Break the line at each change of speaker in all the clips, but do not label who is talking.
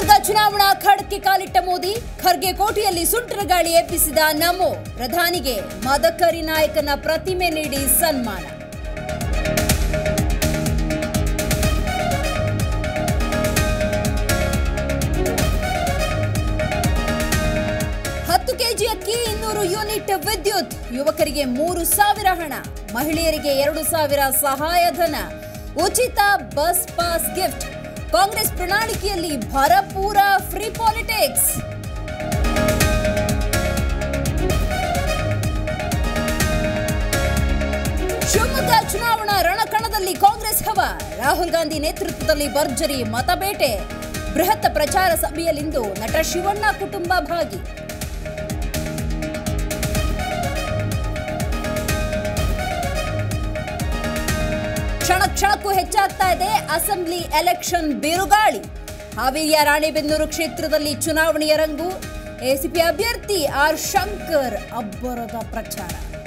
ಚಿತ್ರದುರ್ಗ ಚುನಾವಣಾ ಅಖಾಡಕ್ಕೆ ಕಾಲಿಟ್ಟ ಮೋದಿ ಖರ್ಗೆ ಕೋಟೆಯಲ್ಲಿ ಸುಂಟರ ಗಾಳಿ ಎಬ್ಬಿಸಿದ ನಮೋ ಪ್ರಧಾನಿಗೆ ಮದಕರಿ ನಾಯಕನ ಪ್ರತಿಮೆ ನೀಡಿ ಸನ್ಮಾನ ಹತ್ತು ಕೆಜಿ ಅಕ್ಕಿ ಇನ್ನೂರು ಯೂನಿಟ್ ವಿದ್ಯುತ್ ಯುವಕರಿಗೆ ಮೂರು ಸಾವಿರ ಹಣ ಮಹಿಳೆಯರಿಗೆ ಎರಡು ಸಾವಿರ ಸಹಾಯಧನ ಉಚಿತ ಬಸ್ ಪಾಸ್ ಗಿಫ್ಟ್ ಕಾಂಗ್ರೆಸ್ ಪ್ರಣಾಳಿಕೆಯಲ್ಲಿ ಭರಪೂರ ಫ್ರೀ ಪಾಲಿಟಿಕ್ಸ್ ಶಿವಮೊಗ್ಗ ಚುನಾವಣಾ ರಣಕಣದಲ್ಲಿ ಕಾಂಗ್ರೆಸ್ ಹವ ರಾಹುಲ್ ಗಾಂಧಿ ನೇತೃತ್ವದಲ್ಲಿ ಭರ್ಜರಿ ಮತಬೇಟೆ ಬೃಹತ್ ಪ್ರಚಾರ ಸಭೆಯಲ್ಲಿಂದು ನಟ ಶಿವಣ್ಣ ಕುಟುಂಬ ಭಾಗಿ ಕ್ಷಣ ಕ್ಷಣಕ್ಕೂ ಹೆಚ್ಚಾಗ್ತಾ ಇದೆ ಅಸೆಂಬ್ಲಿ ಎಲೆಕ್ಷನ್ ಬಿರುಗಾಳಿ ಹಾವೇರಿಯ ರಾಣೆಬೆನ್ನೂರು ಕ್ಷೇತ್ರದಲ್ಲಿ ಚುನಾವಣೆಯ ರಂಗು ಎಸಿಪಿ ಅಭ್ಯರ್ಥಿ ಆರ್ ಶಂಕರ್ ಅಬ್ಬರದ ಪ್ರಚಾರ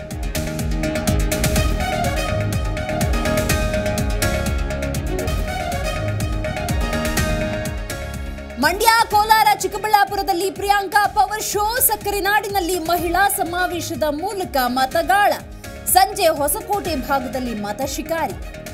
ಮಂಡ್ಯ ಕೋಲಾರ ಚಿಕ್ಕಬಳ್ಳಾಪುರದಲ್ಲಿ ಪ್ರಿಯಾಂಕಾ ಪವರ್ ಶೋ ಸಕ್ಕರೆ ನಾಡಿನಲ್ಲಿ ಮಹಿಳಾ ಸಮಾವೇಶದ ಮೂಲಕ ಮತಗಾಳ ಸಂಜೆ ಹೊಸಕೋಟೆ ಭಾಗದಲ್ಲಿ ಮತ ಶಿಕಾರಿ